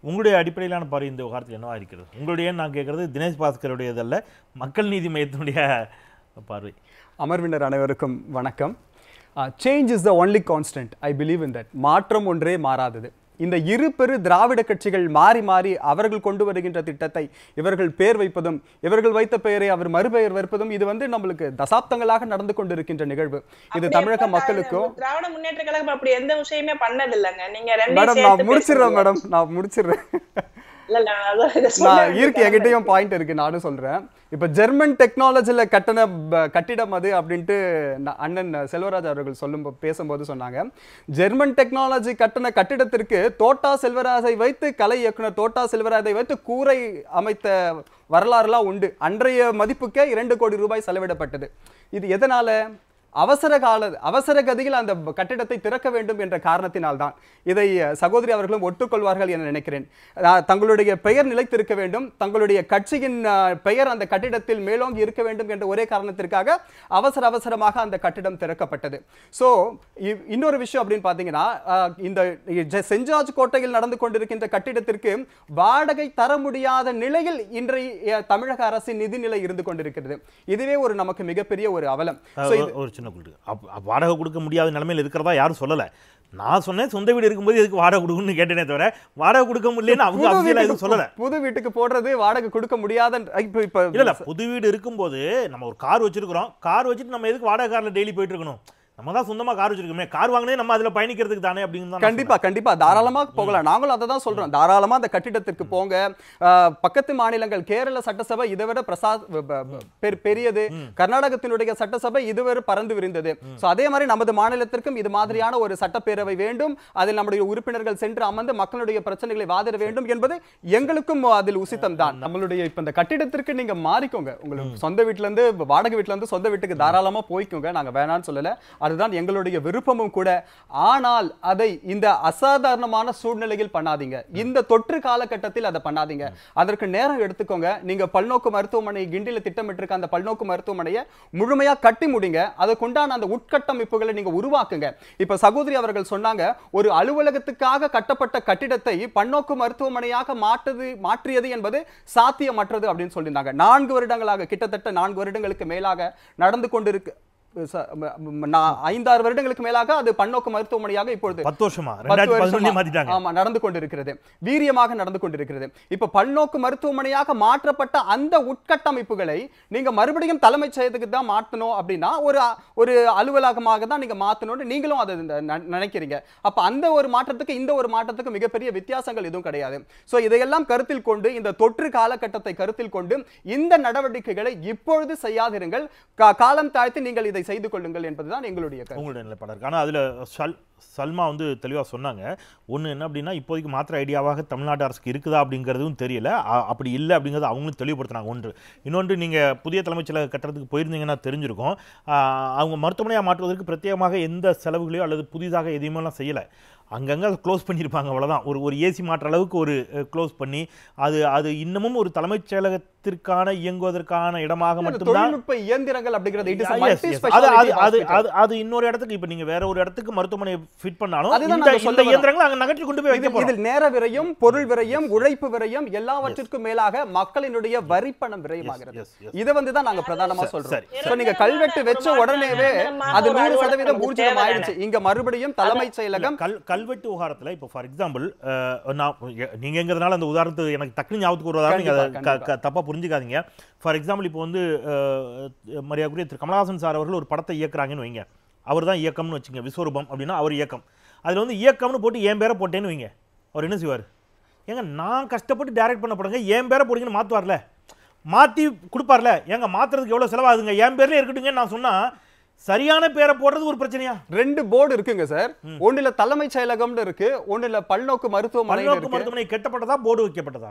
உங்களுடைய அடிப்படையிலான பார்வை இந்த விவகாரத்தில் என்னவா இருக்கிறது உங்களுடைய நான் கேட்கறது தினேஷ் பாஸ்கருடையதல்ல மக்கள் நீதி மையத்தினுடைய பார்வை அமர்வினர் அனைவருக்கும் வணக்கம் change is the only constant I believe in that மாற்றம் ஒன்றே மாறாதது இந்த இரு பெரு திராவிட கட்சிகள் மாறி மாறி அவர்கள் கொண்டு வருகின்ற திட்டத்தை இவர்கள் பேர் வைப்பதும் இவர்கள் வைத்த பெயரை அவர் மறுபெயர் வைப்பதும் இது வந்து நம்மளுக்கு தசாப்தங்களாக நடந்து கொண்டிருக்கின்ற நிகழ்வு இது அப்படி தமிழக எப்ப மக்களுக்கும் திராவிட முன்னேற்ற கழகம் அப்படி எந்த விஷயமே பண்ணது இல்லைங்க நீங்க ரெண்டையும் மேடம் சேர்த்து நான் முடிச்சிடுறேன் பேசுறீங்க. மேடம் நான் முடிச்சிடுறேன் இல்ல இல்ல நான் அதான் இதை சொல்ல நான் வேண்டிய இருக்கு காரணம் என்கிட்டயும் பாயிண்ட் இருக்கு நானும் சொல்றேன் இப்ப ஜெர்மன் டெக்னாலஜில கட்டண ப- கட்டிடம் அது அப்படின்ட்டு ந- அண்ணன் செல்வராஜ் அவர்கள் சொல்லும் போ- பேசும்போது சொன்னாங்க ஜெர்மன் டெக்னாலஜி கட்டண கட்டிடத்திற்கு தோட்டா செல்வராஜை வைத்து கலை இயக்குனர் தோட்டா செல்வராஜை வைத்து கூரை அமைத்த வரலாறுலாம் உண்டு அன்றைய மதிப்புக்கே இரண்டு கோடி ரூபாய் செலவிடப்பட்டது இது எதனால அவசர கால அவசர கதியில் அந்த ப- கட்டிடத்தை திறக்க வேண்டும் என்ற காரணத்தினால்தான் இதை அஹ், சகோதரி அவர்களும் ஒட்டுக்கொள்வார்கள் என நினைக்கிறேன் அஹ், தங்களுடைய பெயர் நிலைத்திருக்க வேண்டும் தங்களுடைய கட்சியின் அஹ், பெயர் அந்த கட்டிடத்தில் மேலோங்கி இருக்க வேண்டும் என்ற ஒரே காரணத்திற்காக அவசர அவசரமாக அந்த கட்டிடம் திறக்கப்பட்டது ஸோ இன்னொரு விஷயம் அப்படின்னு பார்த்தீங்கன்னா அஹ், இந்த ஜ- சென்ட் ஜார்ஜ் கோட்டையில் நடந்து கொண்டிருக்கின்ற கட்டிடத்திற்கு வாடகை தர முடியாத நிலையில் இன்றைய தமிழக அரசின் நிதிநிலை இருந்து கொண்டிருக்கிறது இதுவே ஒரு நமக்கு மிகப்பெரிய ஒரு அவலம் அஹ், So, ஒரு- ஒரு சின்ன குட்டு அப் அப் வாடகை கொடுக்க முடியாத நிலைமையில் இருக்கிறதா யாரும் சொல்லலை நான் சொன்னேன் சொந்த வீடு இருக்கும்போது எதுக்கு வாடகை கொடுக்கணும்னு கேட்டேனே தவிர வாடகை கொடுக்க முடியலன்னு அவங்க புது அஃபிஷியலாக வீட்டுக்கு எதுவும் சொல்லலை புது வீட்டுக்கு போடுறது வாடகை கொடுக்க முடியாத இப்ப இப்ப இல்ல இல்ல புது வீடு இருக்கும்போது நம்ம ஒரு கார் வச்சிருக்கிறோம் கார் வச்சுட்டு நம்ம எதுக்கு வாடகை கார்ல டெய்லி போயிட்டு இருக்கணும் நம்ம தான் சொந்தமா கார் வச்சிருக்கோமே கார் வாங்கினே நம்ம அதுல பயணிக்கிறதுக்கு தானே அப்படின்னு தான் நான் கண்டிப்பா கண்டிப்பா தாராளமா போகலாம் நாங்களும் அதை தான் சொல்றோம் தாராளமா அந்த கட்டிடத்திற்கு போங்க அஹ், பக்கத்து மாநிலங்கள் கேரள சட்டசபை இதை விட பிரசா ப- ப- பெ- பெரியது கர்நாடகத்தினுடைய சட்டசபை இதுவரை பறந்து விரிந்தது சோ அதே மாதிரி நமது மாநிலத்திற்கும் இது மாதிரியான ஒரு சட்டப்பேரவை வேண்டும் அதில் நம்முடைய உறுப்பினர்கள் சென்று அமர்ந்து மக்களுடைய பிரச்சனைகளை வாதிட வேண்டும் என்பது எங்களுக்கும் அதில் உசித்தம் தான் நம்மளுடைய இப்ப இந்த கட்டிடத்திற்கு நீங்க மாறிக்கோங்க உங்களுக்கு சொந்த வீட்ல இருந்து வாடகை வீட்ல இருந்து சொந்த வீட்டுக்கு தாராளமா போய்க்கோங்க நாங்க வேணாம்னு சொல்லல அதுதான் எங்களுடைய விருப்பமும் கூட ஆனால் அதை இந்த அசாதாரணமான சூழ்நிலையில் பண்ணாதீங்க இந்த தொற்று காலகட்டத்தில் அதை பண்ணாதீங்க அதற்கு நேரம் எடுத்துக்கோங்க நீங்க பல்நோக்கு மருத்துவமனை கிண்டில திட்டமிட்டிருக்க அந்த பல்நோக்கு மருத்துவமனையை முழுமையா கட்டி முடிங்க அதுக்குண்டான அந்த உட்கட்டமைப்புகளை நீங்க உருவாக்குங்க இப்ப சகோதரி அவர்கள் சொன்னாங்க ஒரு அலுவலகத்துக்காக கட்டப்பட்ட கட்டிடத்தை பன்னோக்கு மருத்துவமனையாக மாற்றுது மாற்றியது என்பது சாத்தியமற்றது அப்படின்னு சொல்லியிருந்தாங்க நான்கு வருடங்களாக கிட்டத்தட்ட நான்கு வருடங்களுக்கு மேலாக நடந்து கொண்டிருக்கு ச- ம- ம- நான் ஐந்தாறு வருடங்களுக்கு மேலாக அது பன்னோக்கு மருத்துவமனையாக இப்பொழுது பத்து வருஷமா பத்து ரெண்டாயிரத்தி வருஷமா- பதினொன்னு மாத்திட்டாங்க ஆமா நடந்து கொண்டிருக்கிறது வீரியமாக நடந்து கொண்டிருக்கிறது இப்ப பல்நோக்கு மருத்துவமனையாக மாற்றப்பட்ட அந்த உட்கட்டமைப்புகளை நீங்க மறுபடியும் தலைமைச் செயலகத்துக்கு தான் மாற்றணும் அப்படின்னா ஒரு ஒரு அலுவலகமாக தான் நீங்க மாத்தணும்னு நீங்களும் அதை இந்த ந- நினைக்கிறீங்க அப்ப அந்த ஒரு மாற்றத்துக்கு இந்த ஒரு மாற்றத்துக்கு மிகப்பெரிய வித்தியாசங்கள் எதுவும் கிடையாது சோ இதையெல்லாம் கருத்தில் கொண்டு இந்த தொற்று காலகட்டத்தை கருத்தில் கொண்டு இந்த நடவடிக்கைகளை இப்பொழுது செய்யாதிருங்கள் கா- காலம் தாழ்த்தி நீங்கள் இதை செய்து கொள்ளுங்கள் என்பதுதான் எங்களுடைய கருத்து உங்களுடைய நிலைப்பாடு இருக்கு ஆனா அதுல சல் சல்மா வந்து தெளிவா சொன்னாங்க ஒண்ணு என்ன அப்படின்னா இப்போதைக்கு மாற்ற ஐடியாவாக தமிழ்நாடு அரசுக்கு இருக்குதா அப்படிங்கிறதும் தெரியல அ- அப்படி இல்லை அப்படிங்கிறது அவங்களும் தெளிவுபடுத்தினாங்க ஒன்று இன்னொன்று நீங்க புதிய தலைமைச் செயலக கட்டடத்துக்கு போயிருந்தீங்கன்னா தெரிஞ்சிருக்கும் ஆ, அவங்க மருத்துவமனையாக மாற்றுவதற்கு பிரத்யேகமாக எந்த செலவுகளையோ அல்லது புதிதாக எதையுமெல்லாம் செய்யலை அங்கங்கே அதை க்ளோஸ் பண்ணியிருப்பாங்க அவ்வளவுதான் ஒரு ஒரு ஏசி மாற்ற அளவுக்கு ஒரு க்ளோஸ் பண்ணி அது அது இன்னமும் ஒரு தலைமைச் செயலகத்திற்கான இயங்குவதற்கான இடமாக இந்த மட்டும்தான் தொழில்நுட்ப இயந்திரங்கள் அப்படிங்கிறது it is a Yes, yes. அது multi-speciality அது அது hospital. அது அது இன்னொரு இடத்துக்கு இப்ப நீங்க வேற ஒரு இடத்துக்கு மருத்துவமனை ஃபிட் பண்ணாலும் அதுதான் இந்த நாங்க சொல்ல இந்த வரோம். இயந்திரங்களை அங்க நகர்த்தி கொண்டு போய் வைக்க இதில் போறோம் இதில் நேர விரயம் பொருள் விரயம் உழைப்பு விரயம் எல்லாவற்றிற்கும் மேலாக மக்களினுடைய வரிப்பணம் விரயமாகிறது yes, yes. இதை வந்து தான் நாங்க பிரதானமா சொல்றோம் சரி, சோ நீங்க கல்வெட்டு வச்ச உடனேவே அது ஒரு நூறு அலுவலகம் சதவீதம் நமக்கு ஊர்ஜிதம் தேவை ஆயிடுச்சு இங்க மறுபடியும் தலைமைச் செயலகம் கல் கல்வெட்டு விவகாரத்துல இப்போ ஃபார் எக்ஸாம்பிள் நான் எ- நீங்கங்கிறதுனால அந்த உதாரணத்தை எனக்கு டக்குனு ஞாபகத்துக்கு வருவதாக நீங்க அதை கண்டிப்பா, க- க- தப்பா புரிஞ்சுக்காதீங்க ஃபார் எக்ஸாம்பிள் இப்போ வந்து அஹ், மரியாதைக்குரிய திரு கமலஹாசன் சார் அவர்கள் ஒரு படத்தை இயக்குறாங்கன்னு வைங்க அவர் தான் இயக்கம்னு வச்சுங்க விஸ்வரூபம் அப்படின்னா அவர் இயக்கம் அதுல வந்து இயக்கம்னு போட்டு என் பேரை போட்டேன்னு வைங்க அவர் என்ன செய்வார் ஏங்க நான் கஷ்டப்பட்டு டைரக்ட் பண்ண படங்க என் பேரை போடுங்கன்னு மாத்துவார்ல மாத்தி கொடுப்பார்ல ஏங்க மாத்துறதுக்கு எவ்வளவு செலவாகுதுங்க என் பேர்லயே இருக்கட்டுங்கன்னு நான் சொன்னா சரியான பேரை போடுறது ஒரு பிரச்சனையா ரெண்டு போர்டு இருக்குங்க சார் ஒண்ணுல தலைமைச் செயலகம்னு இருக்கு ஒண்ணுல பல்நோக்கு மருத்துவமனை பல்நோக்கு இருக்கு மருத்துவமனை கெட்டப்பட்டதா போர்டு வைக்கப்பட்டதா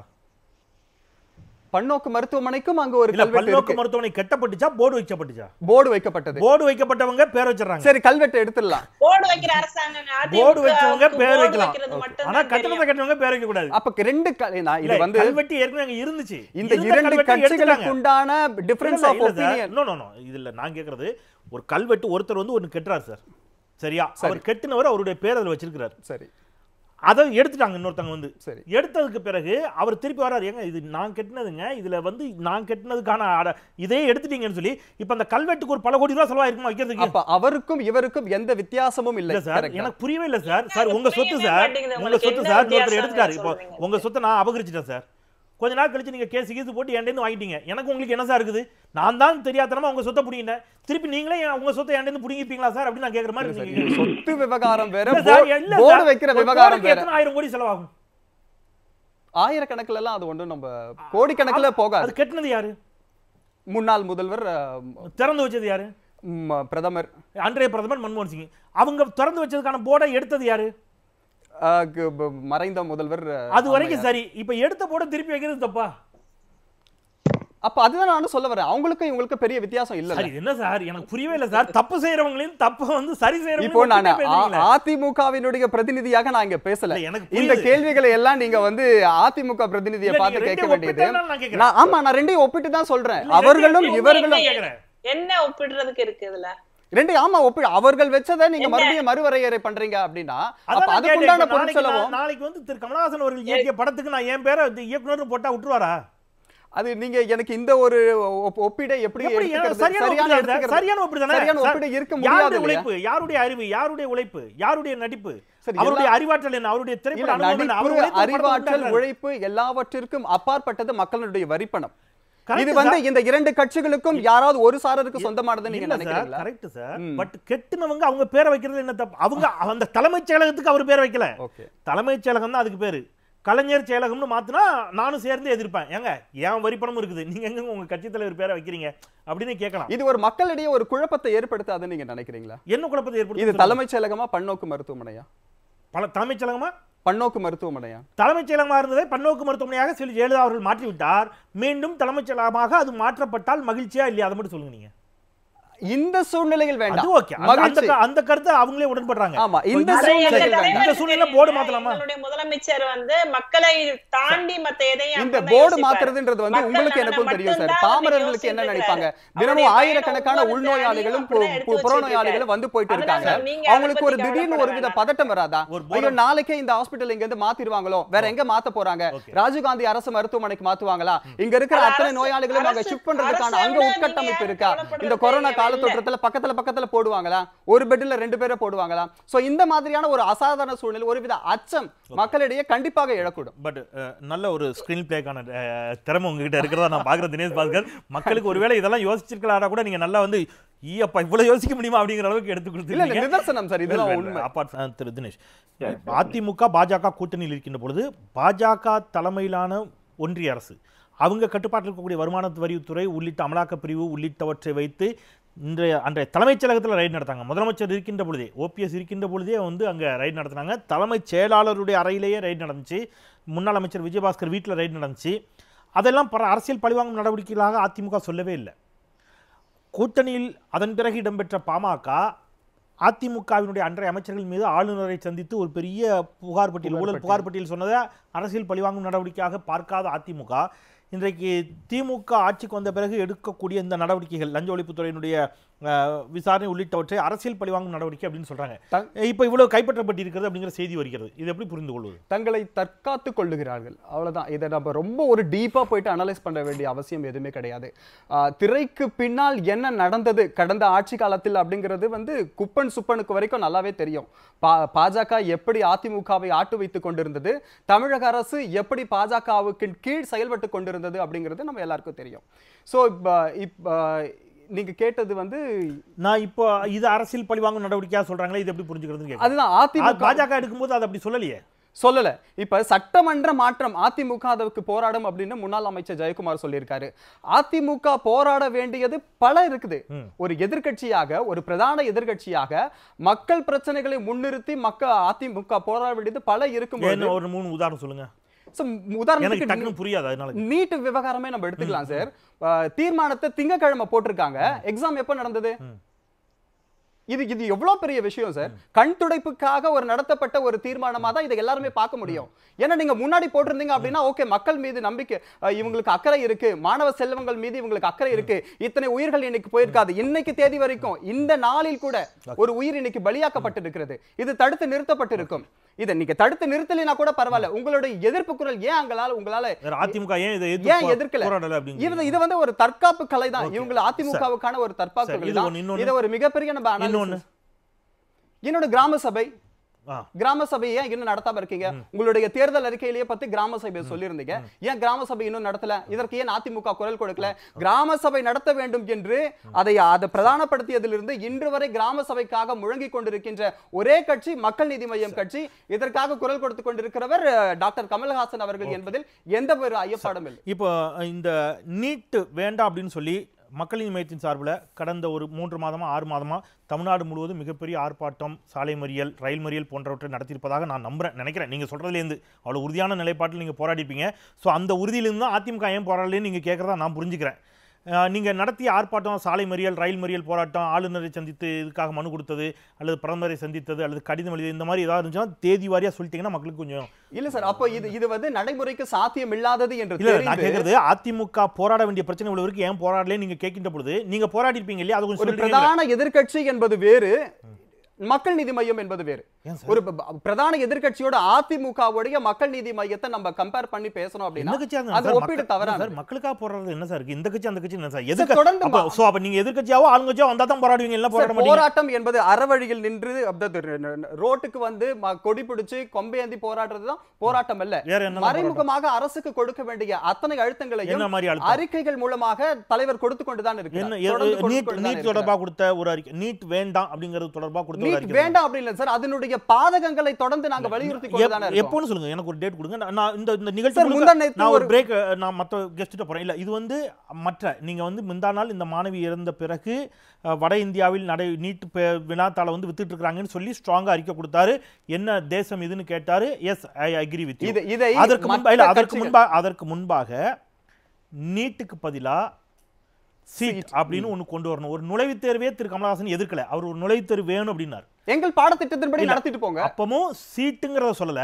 பன்னோக்கு மருத்துவமனைக்கும் அங்க ஒரு இல்ல கல்வெட்டு பல்நோக்கு இருக்கு மருத்துவமனை கெட்டப்பட்டுச்சா போர்டு வைக்கப்பட்டுச்சா போர்டு வைக்கப்பட்டது போர்டு வைக்கப்பட்டவங்க பேர் வச்சிடறாங்க சரி கல்வெட்டு எடுத்துடலாம் போர்டு வைக்கிற அரசாங்கம் போர்டு வச்சவங்க பேர் வைக்கலாம் வைக்கிறது மட்டும் ஆனா கட்டணத்தை கட்டினவங்க பேர் வைக்க கூடாது அப்ப ரெண்டு க- நான் இல்ல இது வந்து கல்வெட்டு ஏற்கனவே அங்க இருந்துச்சு இந்த இருந்த இரண்டு கல்வெட்டை கட்சிகளுக்கு எடுத்துட்டாங்க. உண்டான டிஃபரன்ஸ் இல்ல, ஆஃப் இல்ல sir. Opinion no, no, no. இதுல நான் கேக்குறது ஒரு கல்வெட்டு ஒருத்தர் வந்து ஒன்னு கெட்டுறாரு சார் சரியா அவர் கெட்டினவர் அவருடைய பேர் அதுல வச்சிருக்கிறார் சரி அதை எடுத்துட்டாங்க இன்னொருத்தவங்க வந்து சரி எடுத்ததுக்கு பிறகு அவர் திருப்பி வர்றாரு ஏங்க இது நான் கட்டினதுங்க இதுல வந்து நான் கட்டினதுக்கான ஆட- இதே எடுத்துட்டீங்கன்னு சொல்லி இப்ப அந்த கல்வெட்டுக்கு ஒரு பல கோடி ரூபாய் செலவாயிருக்குமா வைக்கிறதுக்கு அப்ப அவருக்கும் இவருக்கும் எந்த வித்தியாசமும் இல்லை இல்ல சார் correct ஆ? எனக்கு புரியவே இல்ல சார் சார் உங்க சொத்து புரியவே சார் மாட்டேங்குது. உங்க உங்களுக்கு சொத்து என்ன சார் ஒருத்தர் வித்தியாசம் எடுத்துட்டாரு இப்போ சொல்றீங்க? உங்க சொத்தை நான் அபகரிச்சிட்டேன் சார் கொஞ்ச நாள் கழிச்சு நீங்க கேஸ் கீஸ் போட்டு என்கிட்ட வாங்கிட்டீங்க எனக்கு உங்களுக்கு என்ன சார் இருக்குது நான் தான் தெரியாதனமா உங்க சொத்தை புடிங்கிட்டேன் திருப்பி நீங்களே என் உங்க சொத்தை என்கிட்ட புடிங்கிப்பீங்களா சார் அப்படின்னு நான் கேக்குற மாதிரி சரி, நீங்க இது சொத்து விவகாரம் வேற இல்ல சார், போ- இல்ல போர்டு சார். வைக்கிற ஒரு விவகாரம் போர்டுக்கு வேற எத்தனை ஆயிரம் கோடி செலவாகும் ஆயிரக்கணக்குல எல்லாம் அது ஒண்ணும் நம்ம கோடிக்கணக்குல போகாது அது கட்டினது யாரு முன்னாள் முதல்வர் அஹ், திறந்து வச்சது யாரு ம், பிரதமர் அன்றைய பிரதமர் மன்மோகன் சிங் அவங்க திறந்து வச்சதுக்கான போர்டை எடுத்தது யாரு அஹ், கு- ப- மறைந்த முதல்வர் அஹ், அது வரைக்கும் சரி இப்ப எடுத்த போர்டை திருப்பி வைக்கிறது தப்பா அப்ப அதுதான் நானும் சொல்ல வரேன் அவங்களுக்கும் இவங்களுக்கும் பெரிய வித்தியாசம் இல்ல சரி என்ன சார் எனக்கு புரியவே இல்ல சார் தப்பு செய்யறவங்களையும் தப்ப வந்து சரி இப்போ நான் செய்யறவங்க அதிமுகவினுடைய பிரதிநிதியாக நான் இங்க பேசல இல்ல, எனக்கு இந்த புரியுது. கேள்விகளை எல்லாம் நீங்க வந்து அதிமுக பிரதிநிதியை இல்ல, பார்த்து நீங்க கேட்க ரெண்டையும் வேண்டியது ஒப்பிட்டதுனால நான் கேக்குறேன். நான் ஆமா நான் ரெண்டையும் ஒப்பிட்டு தான் சொல்றேன் இல்ல, அவர்களும் ரெண்டையும் இவர்களும் ஒப்பிட்டு கேக்குறேன். என்ன ஒப்பிடுறதுக்கு இருக்கு இதுல ரெண்டு ஆமா ஒப்பி அவர்கள் வச்சதை நீங்க என்ன? மறுபடியும் மறுவரையறை பண்றீங்க அப்படின்னா அதான் அப்ப நான் அதுக்குண்டான கேட்டேன். பொருள் நாளைக்கு செலவும் நான்- நாளைக்கு வந்து திரு கமலஹாசன் அவர்கள் இயக்கிய படத்துக்கு நான் என் பேரை இந்த இயக்குனர் போட்டா விட்டுருவாரா அது நீங்க எனக்கு இந்த ஒரு ஒப்- ஒப்பீடை எப்படி எப்படி ஏன்னா எடுத்துக்கிறது? சரியான சரியான ஒப்பீடு எடுத்துக்கிறது? சரியான ஒப்பீடு தானே சரியான சார், ஒப்பீடு இருக்க முடியாது யாருடைய இல்லையா? உழைப்பு யாருடைய அறிவு யாருடைய உழைப்பு யாருடைய நடிப்பு சரி, அவருடைய எல்லா- அறிவாற்றல் என்ன அவருடைய இல்ல திரைப்பட அனுபவம் என்ன அவர் நடிப்பு உழைத்து ஒரு படத்தை அறிவாற்றல் உண்டாக்குறாரு. உழைப்பு எல்லாவற்றிற்கும் அப்பாற்பட்டது மக்களுடைய வரிப்பணம் Correct இது வந்து சார். இந்த இரண்டு கட்சிகளுக்கும் யாராவது ஒரு சாரருக்கு சொந்தமானது நீங்க இல்ல சார், நினைக்கிறீங்களா correct சார். ம். பட் கெட்டுனவங்க அவங்க பேரை வைக்கிறது என்ன தப்பு அவங்க அந்த தலைமைச் செயலகத்துக்கு அவர் பேரை வைக்கல ஓகே தலைமைச் செயலகம் தான் அதுக்கு பேரு கலைஞர் செயலகம்னு மாத்தினா நானும் சேர்ந்து எதிர்ப்பேன் ஏங்க என் வரிப்பணமும் இருக்குது நீங்க எங்க உங்க கட்சி தலைவர் பேரை வைக்கிறீங்க அப்படின்னு கேட்கலாம் இது ஒரு மக்களிடையே ஒரு குழப்பத்தை ஏற்படுத்தாதுன்னு நீங்க நினைக்கிறீங்களா என்ன குழப்பத்தை இது ஏற்படுத்தி தலைமைச் செயலகமா பன்னோக்கு மருத்துவமனையா பல தலைமைச் செயலகமா பன்னோக்கு மருத்துவமனையா தலைமைச் செயலகமாக இருந்ததை பன்னோக்கு மருத்துவமனையாக செல்வி ஜெயலலிதா அவர்கள் மாற்றிவிட்டார் மீண்டும் தலைமைச் செயலகமாக அது மாற்றப்பட்டால் மகிழ்ச்சியா இல்லையா அதை மட்டும் சொல்லுங்க நீங்க இந்த சூழ்நிலையில் அது வேண்டாம் ஓகே அந்த மகிழ்ச்சி க- அந்த கருத்தை அவங்களே உடன்படுறாங்க ஆமா இந்த அது அதை எங்க சூழ்நிலையில் இந்த வேண்டாம் தலைவர் சூழ்நிலை சரி, போர்டு மாத்தலாமா? எங்களுடைய முதலமைச்சர் வந்து மக்களை தாண்டி மத்த எதையும் இந்த அப்பதான் போர்டு யோசிப்பாரு. மாத்துறதுன்றது வந்து மக்கள் உங்களுக்கு நலனை எனக்கும் தெரியும் சார் மட்டும்தான் பாமரர்களுக்கு என்ன யோசிச்சுட்டு நினைப்பாங்க இருக்காரு. தினமும் அவருடைய ஆயிரக்கணக்கான பயணம் உள்நோயாளிகளும் ஒவ்வொரு தேதியும் பு- அப்படிதான் புறநோயாளிகளும் வந்து போயிட்டு அதனால இருக்காங்க நீங்க அதை அவங்களுக்கு ஒரு பத்தி திடீர்னு ஒரு வித கவலைப்பட பதட்டம் வராதா ஒரு ஐயோ போர்டு நாளைக்கே இந்த ஹாஸ்பிட்டல் இங்க இருந்து மாத்திருவாங்களோ வேற எங்க மாத்த போறாங்க Okay. ராஜீவ்காந்தி அரசு மருத்துவமனைக்கு மாத்துவாங்களா இங்க இருக்கிற அது அத்தனை அரசு- நோயாளிகளும் அங்க அரசு- ஷிஃப்ட் பண்றதுக்கான அரசை அங்க விட உட்கட்டமைப்பு நீங்க இருக்கா கவலைப்படுறது இந்த கொரோனா தேவையில்லை. காலத்தொற்றத்துல பக்கத்துல பக்கத்துல போடுவாங்களா ஒரு பெட்ல ரெண்டு பேரை போடுவாங்களா சோ இந்த மாதிரியான ஒரு அசாதாரண சூழ்நிலை ஒரு வித அச்சம் மக்களிடையே கண்டிப்பாக எழக்கூடும் பட் நல்ல ஒரு ஸ்கிரீன் பிளேக்கான திறமை உங்ககிட்ட இருக்கிறதா நான் பார்க்குறேன் தினேஷ் பாஸ்கர் மக்களுக்கு ஒருவேளை இதெல்லாம் யோசிச்சிருக்கலாம்னா கூட நீங்க நல்லா வந்து ஈயப்பா இவ்வளவு யோசிக்க முடியுமா அப்படிங்கிற அளவுக்கு எடுத்து இல்ல இல்ல கொடுத்துருக்கீங்க நிதர்சனம் சார் இதெல்லாம் உண்மை அப்பார்ட் திரு தினேஷ் அதிமுக பாஜக கூட்டணியில் இருக்கின்ற பொழுது பாஜக தலைமையிலான ஒன்றிய அரசு அவங்க கட்டுப்பாட்டில் இருக்கக்கூடிய வருமான வரித்துறை உள்ளிட்ட அமலாக்கப் பிரிவு உள்ளிட்டவற்றை வைத்து இன்றைய அன்றைய தலைமைச் செயலகத்தில் ரைடு நடத்தாங்க முதலமைச்சர் இருக்கின்ற பொழுதே ஓபிஎஸ் இருக்கின்ற பொழுதே வந்து அங்கே ரைடு நடத்தினாங்க தலைமைச் செயலாளருடைய அறையிலேயே ரைடு நடந்துச்சு முன்னாள் அமைச்சர் விஜயபாஸ்கர் வீட்டில் ரைடு நடந்துச்சு அதெல்லாம் பல அரசியல் பழிவாங்கும் நடவடிக்கைகளாக அதிமுக சொல்லவே இல்லை கூட்டணியில் அதன் பிறகு இடம்பெற்ற பாமக அதிமுகவினுடைய அன்றைய அமைச்சர்கள் மீது ஆளுநரை சந்தித்து ஒரு பெரிய புகார் பட்டியல் ஊழல் புகார் பட்டியல் சொன்னதை அரசியல் பழிவாங்கும் நடவடிக்கையாக பார்க்காத அதிமுக இன்றைக்கு திமுக ஆட்சிக்கு வந்த பிறகு எடுக்கக்கூடிய இந்த நடவடிக்கைகள் லஞ்ச ஒழிப்புத்துறையினுடைய அஹ், விசாரணை உள்ளிட்டவற்றை அரசியல் பழிவாங்கும் நடவடிக்கை அப்படின்னு சொல்றாங்க தங்- இப்போ இவ்வளவு கைப்பற்றப்பட்டிருக்கிறது அப்படிங்கிற செய்தி வருகிறது இது எப்படி புரிந்து கொள்வது தங்களை தற்காத்து கொள்ளுகிறார்கள் அவ்வளவுதான் இதை நம்ம ரொம்ப ஒரு டீப்பா போயிட்டு அனலைஸ் பண்ண வேண்டிய அவசியம் எதுவுமே கிடையாது ஆஹ், திரைக்கு பின்னால் என்ன நடந்தது கடந்த ஆட்சி காலத்தில் அப்படிங்கிறது வந்து குப்பன் சுப்பனுக்கு வரைக்கும் நல்லாவே தெரியும் பா பாஜக எப்படி அதிமுகவை ஆட்டு வைத்துக் கொண்டிருந்தது தமிழக அரசு எப்படி பாஜகவுக்கு கீழ் செயல்பட்டு கொண்டிருந்தது அப்படிங்கிறது நம்ம எல்லாருக்கும் தெரியும் ஸோ இப்போ இப்போ நீங்க கேட்டது வந்து நான் இப்போ இது அரசியல் பழிவாங்கும் நடவடிக்கையாக சொல்றாங்களே இது எப்படி புரிஞ்சுக்கிறதுன்னு கேட்குறேன் அதுதான் அதிமுக பாஜக எடுக்கும்போது அது அப்படி சொல்லலையே சொல்லல இப்ப சட்டமன்ற மாற்றம் அதிமுக அதற்கு போராடும் அப்படின்னு முன்னாள் அமைச்சர் ஜெயக்குமார் சொல்லியிருக்காரு அதிமுக போராட வேண்டியது பல இருக்குது ம். ஒரு எதிர்க்கட்சியாக ஒரு பிரதான எதிர்க்கட்சியாக மக்கள் பிரச்சனைகளை முன்னிறுத்தி மக்கள் அதிமுக போராட வேண்டியது பல இருக்கும்போது ஏன்னு ஒரு மூணு உதாரணம் சொல்லுங்க So, எனக்கு உதாரணத்துக்கு டக்குன்னு புரியாது அதனால நீட் விவகாரமே நம்ம எடுத்துக்கலாம் சார் அஹ், தீர்மானத்தை திங்கக்கிழமை போட்டிருக்காங்க எக்ஸாம் எப்ப நடந்தது ம். இது இது எவ்வளவு பெரிய விஷயம் சார் கண் துடைப்புக்காக ஒரு நடத்தப்பட்ட ஒரு தீர்மானமா தான் இதை எல்லாருமே பார்க்க முடியும் ஏன்னா நீங்க முன்னாடி போட்டிருந்தீங்க அப்படின்னா ஓகே மக்கள் மீது நம்பிக்கை அஹ், இவங்களுக்கு அக்கறை இருக்கு மாணவ செல்வங்கள் மீது இவங்களுக்கு அக்கறை இருக்கு இத்தனை உயிர்கள் இன்னைக்கு போயிருக்காது இன்னைக்கு தேதி வரைக்கும் இந்த நாளில் கூட ஒரு உயிர் இன்னைக்கு பலியாக்கப்பட்டிருக்கிறது இது தடுத்து நிறுத்தப்பட்டிருக்கும் இதை நீங்க தடுத்து நிறுத்தலைனா கூட பரவாயில்ல உங்களுடைய எதிர்ப்பு குரல் ஏன் அங்களால உங்களால வேற அதிமுக ஏன் இதை ஏன் எதிர்த்து எதிர்க்கல? போராடல அப்படிங்க இது இது வந்து ஒரு தற்காப்பு கலை தான் இவங்க அதிமுகவுக்கான ஒரு தற்காப்பு சரி, கலை இது தான் ஒண்ணு, இன்னொன்னு. இதை ஒரு மிகப்பெரிய நம்ம இன்னொன்னு. analysis. இன்னொன்னு கிராம சபை ஆ கிராம சபை ஏன் இன்னும் நடத்தாம இருக்கீங்க உங்களுடைய தேர்தல் அறிக்கையிலேயே பத்தி கிராம சபை சொல்லியிருந்தீங்க ஏன் கிராம சபை இன்னும் நடத்தல இதற்கு ஏன் அதிமுக குரல் கொடுக்கல கிராம சபை நடத்த வேண்டும் என்று அதை அதை பிரதானப்படுத்தியதிலிருந்து இன்று வரை கிராம சபைக்காக முழங்கிக் கொண்டிருக்கின்ற ஒரே கட்சி மக்கள் நீதி மய்யம் கட்சி இதற்காக குரல் கொடுத்து கொண்டிருக்கிறவர் அஹ், டாக்டர் கமல்ஹாசன் அவர்கள் என்பதில் எந்த ஒரு ஐயப்பாடும் இல்லை இப்போ இந்த நீட்டு வேண்டாம் அப்படின்னு சொல்லி மக்கள் நீதி மையத்தின் சார்பில் கடந்த ஒரு மூன்று மாதமா ஆறு மாதமா தமிழ்நாடு முழுவதும் மிகப்பெரிய ஆர்ப்பாட்டம் சாலை மறியல் ரயில் மறியல் போன்றவற்றை நடத்தியிருப்பதாக நான் நம்புறேன் நினைக்கிறேன் நீங்கள் சொல்கிறதுலேருந்து அவ்வளோ உறுதியான நிலைப்பாட்டில் நீங்கள் போராடிப்பீங்க ஸோ அந்த உறுதியிலிருந்து தான் அதிமுக ஏன் போராடலன்னு நீங்கள் கேட்குறதா நான் புரிஞ்சுக்கிறேன் அஹ், நீங்க நடத்திய ஆர்ப்பாட்டம் சாலை மறியல் ரயில் மறியல் போராட்டம் ஆளுநரை சந்தித்து இதுக்காக மனு கொடுத்தது அல்லது பிரதமரை சந்தித்தது அல்லது கடிதம் எழுதியது இந்த மாதிரி ஏதாவது இருந்துச்சுன்னா தேதி வாரியா சொல்லிட்டீங்கன்னா மக்களுக்கு கொஞ்சம் இல்ல சார் அப்போ இது இது வந்து நடைமுறைக்கு சாத்தியம் இல்லாதது என்று இல்ல நான் தெரிந்து கேக்குறது அதிமுக போராட வேண்டிய பிரச்சனை இவ்வளவு இருக்கு ஏன் போராடலே நீங்க கேட்கின்ற பொழுது நீங்க போராடி இருப்பீங்க இல்லையா அது கொஞ்சம் ஒரு சொல்றீங்களா? பிரதான எதிர்க்கட்சி என்பது வேறு மக்கள் நீதி மையம் என்பது வேறு ஏன் சார்? ஒரு ப- ப- பிரதான எதிர்க்கட்சியோட அதிமுகவுடைய மக்கள் நீதி மையத்தை நம்ம கம்பேர் பண்ணி பேசணும் அப்படின்னா எந்த கட்சியா இருந்தாலும் அது சார், ஒப்பீடு மக்கள்- தவறானது. சார், மக்களுக்காக போராடுறது என்ன சார் இருக்கு இந்த கட்சி அந்த கட்சி என்ன சார் சார், எதுக்கு தொடர்ந்து அப்ப மா- சோ அப்ப நீங்க எதிர்க்கட்சியாவோ ஆளுங்கட்சியாவோ வந்தா தான் போராடுவீங்க எல்லாம் போராட சார், மாட்டீங்க போராட்டம் என்பது அறவழியில் நின்று அதாவது ர- ர- ரோட்டுக்கு வந்து ம- கொடி பிடிச்சு கொம்பேந்தி போராடுறது தான் போராட்டம் அல்ல வேற என்ன மறைமுகமாக அரசுக்கு கொடுக்க வேண்டிய அத்தனை என்ன அழுத்தங்களையும் மாதிரி அழுத்தம் அறிக்கைகள் மூலமாக தலைவர் கொடுத்து கொண்டுதான் என்ன இருக்கிறார் தொடர்ந்து கொடுத்து நீட் கொண்டுதான் நீட் இருக்கிறார். தொடர்பா கொடுத்த ஒரு அறிக்கை நீட் வேண்டாம் அப்படிங்கிறது தொடர்பா கொடுத்த ஒரு நீட் அறிக்கை வேண்டாம் அப்படி இல்ல சார் அதனுடைய பாதகங்களை தொடர்ந்து நாங்க வலியுறுத்தி கொண்டுதானே எப்- இருக்கோம் எப்போன்னு சொல்லுங்க எனக்கு ஒரு டேட் கொடுங்க நான்- நான் இந்த இந்த சார் நிகழ்ச்சி முந்தா நேத்து நான் ஒரு ஒரு பிரேக் நான் மற்ற கெஸ்ட்டு போறேன் இல்ல இது வந்து மற்ற நீங்க வந்து முந்தா நாள் இந்த மாணவி இறந்த பிறகு அஹ், வட இந்தியாவில் நடை நீட் பே- வினாத்தாள வந்து வித்துட்டு இருக்காங்கன்னு சொல்லி ஸ்ட்ராங்கா அறிக்கை கொடுத்தாரு என்ன தேசம் இதுன்னு கேட்டாரு எஸ் ஐ அக்ரி வித் இது இதை அதற்கு மற்ற முன்பா இல்ல அதற்கு கட்சிகள்- முன்பா அதற்கு முன்பாக நீட்டுக்கு பதிலா சீட் அப்படின்னு ஒண்ணு கொண்டு வரணும் ஒரு நுழைவுத் தேர்வே திரு கமலஹாசன் எதிர்க்கல அவர் ஒரு நுழைவுத் தேர்வு வேணும் அப்படின்னார் எங்கள் பாடத்திட்டத்தின்படி இல்ல. நடத்திட்டு போங்க அப்பமும் சீட்டுங்கிறத சொல்லல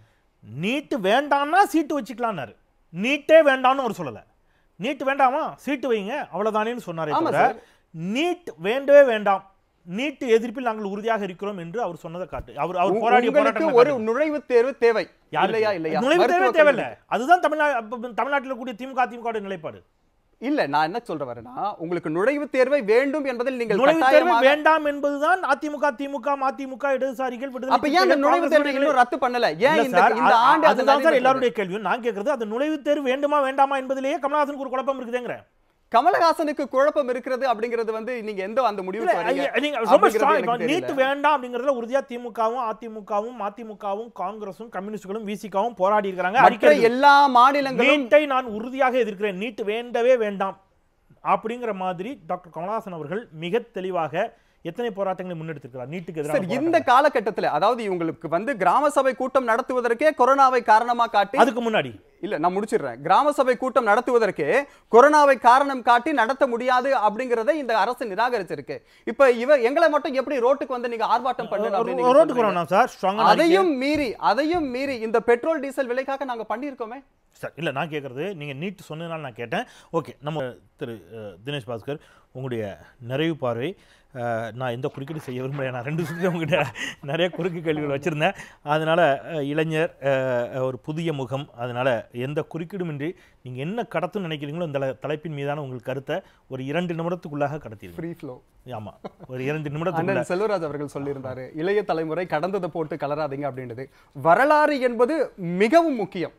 நீட்டு வேண்டாம்னா சீட்டு வச்சுக்கலாம்னாரு நீட்டே வேண்டாம்னு அவர் சொல்லல நீட் வேண்டாமா சீட்டு வைங்க அவ்வளவுதானேன்னு சொன்னாரே ஆமா தவிர சார். நீட் வேண்டவே வேண்டாம் நீட் எதிர்ப்பில் நாங்கள் உறுதியாக இருக்கிறோம் என்று அவர் சொன்னதை காட்டு அவர் அவர் போராடிய உங்களுக்கு போராட்டம் ஒரு நுழைவுத் தேர்வு தேவை இல்லையா இல்லையா நுழைவுத் தேர்வே மருத்துவக் தேவையில்ல கல்வி. அதுதான் தமிழ்நாடு அப்ப தமிழ்நாட்டில் கூடிய திமுக திமுக நிலைப்பாடு இல்ல நான் என்ன சொல்ற வரேன்னா உங்களுக்கு நுழைவுத் தேர்வை வேண்டும் என்பதில் நீங்கள் நுழைவுத் தேர்வு கட்டாயமாக வேண்டாம் என்பதுதான் அதிமுக திமுக மதிமுக இடதுசாரிகள் விடுதலை அப்ப ஏன் அந்த சிறுத்தைகள், நுழைவுத் தேர்வை காங்கிரஸ் இன்னும் ரத்து பண்ணல ஏன் இல்ல இந்த சார், இந்த அ- ஆண்டு அது அதுதான் சார் நடைபெற்றது? எல்லாருடைய கேள்வியும் நான் கேட்கறது அந்த நுழைவுத் தேர்வு வேண்டுமா வேண்டாமா என்பதிலேயே கமலஹாசனுக்கு ஒரு குழப்பம் இருக்குதுங்கிற கமலஹாசனுக்கு குழப்பம் இருக்கிறது அப்படிங்கிறது வந்து நீங்க எந்த அந்த முடிவுக்கு வரீங்க நீங்க ரொம்ப அப்படிங்கிறது strong- எனக்கு இப்ப நீட் தெரியல. வேண்டாம் அப்படிங்கறதுல உறுதியா திமுகவும் அதிமுகவும் மதிமுகவும் காங்கிரசும் கம்யூனிஸ்டுகளும் விசிகாவும் போராடி இருக்காங்க மற்ற அறிக்கை எல்லா மாநிலங்களும் நீட்டை நான் உறுதியாக எதிர்க்கிறேன் நீட் வேண்டவே வேண்டாம் அப்படிங்கிற மாதிரி டாக்டர் கமலஹாசன் அவர்கள் மிக தெளிவாக எத்தனை போராட்டங்களை முன்னெடுத்திருக்கிறார் நீட்டுக்கு சார் எதிராக இந்த காலகட்டத்துல அதாவது இவங்களுக்கு வந்து கிராம சபை கூட்டம் நடத்துவதற்கே கொரோனாவை காரணமா காட்டி அதுக்கு முன்னாடி இல்ல நான் முடிச்சிடுறேன் கிராம சபை கூட்டம் நடத்துவதற்கே கொரோனாவை காரணம் காட்டி நடத்த முடியாது அப்படிங்கறத இந்த அரசு நிராகரிச்சிருக்கு இப்ப இவ எங்களை மட்டும் எப்படி ரோட்டுக்கு வந்து நீங்க ஆர்ப்பாட்டம் பண்ணணும் அப்படின்னு நீங்க ரோட்டுக்கு சொல்றீங்க? வரணும் சார் ஸ்ட்ராங்கா அதையும் மீறி அதையும் மீறி இந்த பெட்ரோல் டீசல் விலைக்காக நாங்க பண்ணியிருக்கோமே சார் இல்லை நான் கேட்குறது நீங்கள் நீட் சொன்னதுனால நான் கேட்டேன் ஓகே நம்ம திரு அஹ், தினேஷ் பாஸ்கர் உங்களுடைய நிறைவு பார்வை அஹ், நான் எந்த குறுக்கீடு செய்ய விரும்பல நான் ரெண்டு சுற்றி உங்ககிட்ட நிறைய குறுக்கு கேள்விகள் வச்சுருந்தேன் அதனால் இளைஞர் அஹ், ஒரு புதிய முகம் அதனால் எந்த குறுக்கீடுமின்றி நீங்கள் என்ன கடத்துன்னு நினைக்கிறீங்களோ இந்த தல- தலைப்பின் மீதான உங்கள் கருத்தை ஒரு இரண்டு நிமிடத்துக்குள்ளாக கடத்திடுங்க ஃப்ரீ ஃப்ளோ ஆமாம் ஒரு இரண்டு நிமிடத்துக்குள்ள அண்ணன் செல்வராஜ் அவர்கள் சொல்லியிருந்தாரு இளைய தலைமுறை கடந்ததை போட்டு கலராதீங்க அப்படின்றது வரலாறு என்பது மிகவும் முக்கியம்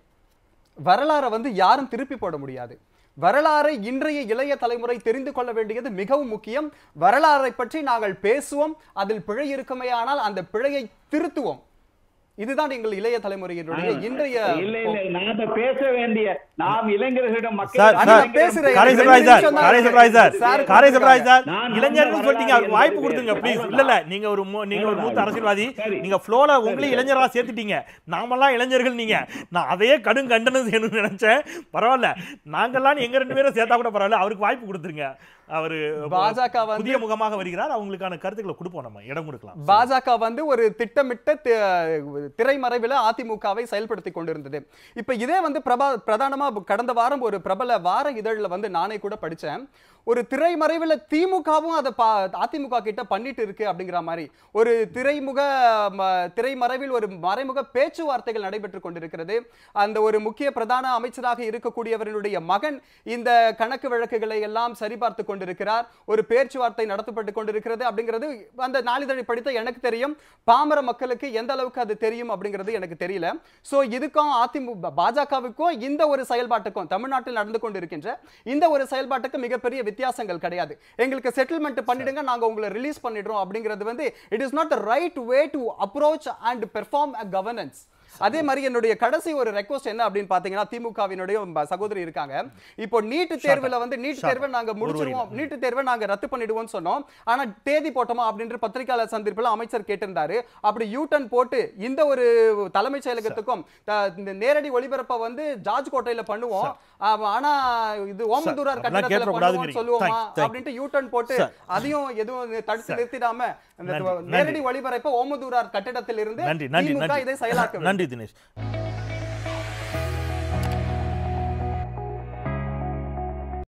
வரலாறை வந்து யாரும் திருப்பி போட முடியாது வரலாறை இன்றைய இளைய தலைமுறை தெரிந்து கொள்ள வேண்டியது மிகவும் முக்கியம் வரலாறை பற்றி நாங்கள் பேசுவோம் அதில் பிழை இருக்குமேயானால் அந்த பிழையை திருத்துவோம் இதுதான் எங்கள் இளைய தலைமுறையினுடைய இன்றைய இல்ல இல்ல நாம பேச வேண்டிய நாம் இளைஞர்களிடம் மக்கள் சார் அண்ணா, சார் பேசுறேன். காரை ரெண்டு செல்வராஜ் சார் நிமிஷம் தான் காரை செல்வராஜ் சார் சார் காரை செல்வராஜ் சார் நான் இளைஞர்னு நான் சொல்லிட்டீங்க அவருக்கு வாய்ப்பு வரலாறு கொடுத்துங்க ப்ளீஸ் அவ்வளவுதான். இல்ல இல்ல நீங்க ஒரு மூ- நீங்க ஒரு மூத்த அரசியல்வாதி சரி. நீங்க ஃப்ளோல உங்களையும் சரி. இளைஞரா சேர்த்துட்டீங்க நாமெல்லாம் இளைஞர்கள் நீங்க நான் அதையே கடும் கண்டனம் செய்யணும்னு நினைச்சேன் பரவாயில்ல நாங்கெல்லாம் எங்க ரெண்டு பேரும் சேர்த்தா கூட பரவாயில்ல அவருக்கு வாய்ப்பு கொடுத்துருங்க அவரு பாஜக வந்து புதிய முகமாக வருகிறார் அவங்களுக்கான கருத்துக்களை கொடுப்போம் நம்ம இடம் கொடுக்கலாம் பாஜக வந்து ஒரு திட்டமிட்ட தி- திரைமறைவில் அதிமுகவை செயல்படுத்தி கொண்டிருந்தது இப்ப இதே வந்து பிரபா பிரதானமா கடந்த வாரம் ஒரு பிரபல வார இதழில் வந்து நானே கூட படிச்சேன் ஒரு திரைமறைவில் திமுகவும் அதை பா அதிமுக கிட்ட பண்ணிட்டு இருக்கு அப்படிங்கிற மாதிரி ஒரு திரைமுக ம, திரைமறைவில் ஒரு மறைமுக பேச்சுவார்த்தைகள் நடைபெற்று கொண்டிருக்கிறது அந்த ஒரு முக்கிய பிரதான அமைச்சராக இருக்கக்கூடியவர்களுடைய மகன் இந்த கணக்கு வழக்குகளை எல்லாம் சரிபார்த்து கொண்டிருக்கிறார் ஒரு பேச்சுவார்த்தை நடத்தப்பட்டு கொண்டிருக்கிறது அப்படிங்கிறது அந்த நாளிதழை படித்த எனக்கு தெரியும் பாமர மக்களுக்கு எந்த அளவுக்கு அது தெரியும் அப்படிங்கிறது எனக்கு தெரியல சோ இதுக்கும் அதிமுக பாஜகவுக்கும் இந்த ஒரு செயல்பாட்டுக்கும் தமிழ்நாட்டில் நடந்து கொண்டிருக்கின்ற இந்த ஒரு செயல்பாட்டுக்கு மிகப்பெரிய வித்தியாசங்கள் கிடையாது எங்களுக்கு செட்டில்மெண்ட் பண்ணிடுங்க நாங்க உங்களை ரிலீஸ் பண்ணிடுறோம் அப்படிங்கிறது வந்து it is not the right way to approach and perform a governance அதே மாதிரி என்னுடைய கடைசி ஒரு ரெக்வஸ்ட் என்ன அப்படின்னு பாத்தீங்கன்னா திமுகவினுடைய ம- சகோதரி இருக்காங்க இப்போ நீட் தேர்வுல வந்து நீட் Shut up. தேர்வை நாங்க முடிச்சிருவோம் நீட் தேர்வை நாங்க ரத்து பண்ணிடுவோம்னு சொன்னோம் ஆனா தேதி போட்டோமா அப்படின்ற பத்திரிகையாளர் சந்திப்பில் அமைச்சர் கேட்டிருந்தாரு அப்படி யூ டர்ன் போட்டு இந்த ஒரு தலைமைச் செயலகத்துக்கும் த- இந்த நேரடி ஒளிபரப்பை வந்து ஜார்ஜ் கோட்டையில பண்ணுவோம் ஆ- ஆனா இது ஓமந்தூரார் அதெல்லாம் கட்டடத்துல கேட்கக்கூடாதுங்கிறீங்க. பண்ணுவோம்னு சொல்லுவோமா Thank- thank- அப்படின்ட்டு யூ டர்ன் போட்டு Sir. அதையும் எதுவும் தடுத்து நிறுத்திடாம அந்த நன்றி, நன்றி. நேரடி ஒளிபரப்பை ஓமந்தூரார் கட்டடத்தில் இருந்து நன்றி நன்றி திமுக நன்றி இதை செயலாக்க வேண்டும். நன்றி தினேஷ்